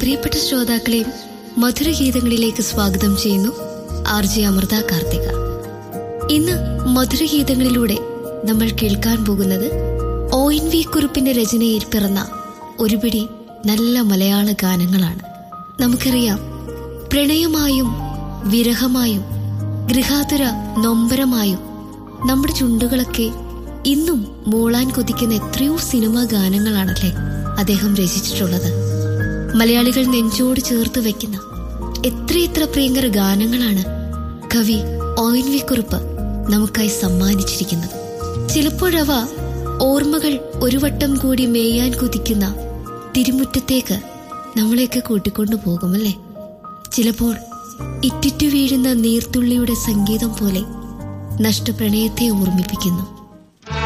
പ്രിയപ്പെട്ട ശ്രോതാക്കളെയും മധുരഗീതങ്ങളിലേക്ക് സ്വാഗതം ചെയ്യുന്നു ആർ ജെ അമൃത കാർത്തിക ഇന്ന് മധുരഗീതങ്ങളിലൂടെ നമ്മൾ കേൾക്കാൻ പോകുന്നത് ഒ എൻ വി കുറുപ്പിന്റെ രചനയിൽ പിറന്ന ഒരുപിടി നല്ല മലയാള ഗാനങ്ങളാണ് നമുക്കറിയാം പ്രണയമായും വിരഹമായും ഗൃഹാതുര നൊമ്പരമായും നമ്മുടെ ചുണ്ടുകളൊക്കെ ഇന്നും മൂളാൻ കൊതിക്കുന്ന എത്രയോ സിനിമാ ഗാനങ്ങളാണല്ലേ അദ്ദേഹം രചിച്ചിട്ടുള്ളത് മലയാളികൾ നെഞ്ചോട് ചേർത്ത് വെക്കുന്ന എത്രയെത്ര പ്രിയങ്കര ഗാനങ്ങളാണ് കവി ഒ എൻ വി കുറുപ്പ് നമുക്കായി സമ്മാനിച്ചിരിക്കുന്നത് ചിലപ്പോഴവ ഓർമ്മകൾ ഒരു വട്ടം കൂടി മേയാൻ കൊതിക്കുന്ന തിരുമുറ്റത്തേക്ക് നമ്മളെയൊക്കെ കൂട്ടിക്കൊണ്ടു പോകുമല്ലേ ചിലപ്പോൾ ഇറ്റിറ്റു വീഴുന്ന നീർത്തുള്ളിയുടെ സംഗീതം പോലെ നഷ്ടപ്രണയത്തെ ഓർമ്മിപ്പിക്കുന്നു